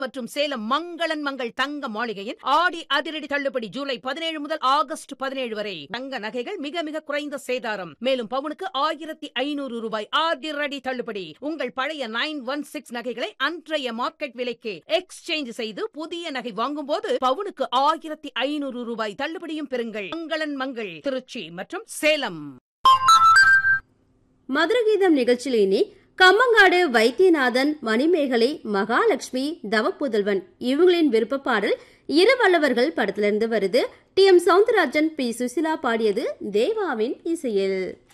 மற்றும் சேலம் மங்களன் மங்கள் தங்க மாளிகையின் ஆடி அதிரடி தள்ளுபடி ஜூலை பதினேழு முதல் ஆகஸ்ட் பதினேழு வரை தங்க நகைகள் மிக மிக குறைந்த சேதாரம் மேலும் பவுனுக்கு ஆயிரத்தி ஐநூறு ரூபாய் அதிரடி தள்ளுபடி உங்கள் பழைய நைன் ஒன் சிக்ஸ் நகைகளை அன்றைய மார்க்கெட் விலைக்கு எக்ஸ்சேஞ்ச் செய்து புதிய நகை வாங்கும் போது பவுனுக்கு ஆயிரத்தி ஐநூறு ரூபாய் தள்ளுபடியும் பெறுங்கள் மங்களன் மங்கள் திருச்சி மற்றும் சேலம் மதுரகீதம் நிகழ்ச்சியில் இனி கம்மங்காடு வைத்தியநாதன் மணிமேகலை மகாலட்சுமி தவப்புதல்வன் இவங்களின் விருப்ப பாடல் இரு வல்லவர்கள் படத்திலிருந்து வருது T M Soundararajan P Susheela பாடியது தேவாவின் இசையில்